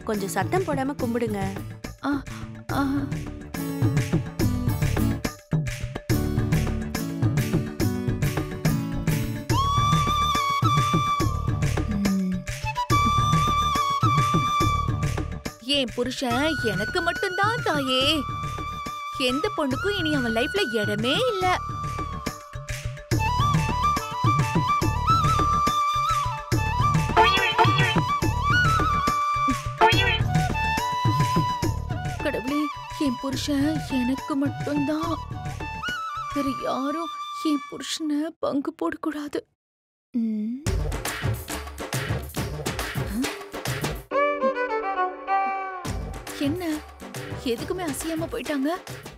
கொஞ்சம் சத்தம் போடாம கும்பிடுங்க ஆ, ஆ. ம். என் புருஷன் எனக்கு மட்டும்தான் தாயே எந்த பொண்ணுக்கும் இனி அவன் லைஃப்ல இடமே இல்ல கடவுளே என் புருஷன் எனக்கு மட்டும்தான் வேற யாரும் என் புருஷனை பங்கு போடக்கூடாது ம். என்ன எதுக்குமே அசையாம போயிட்டாங்க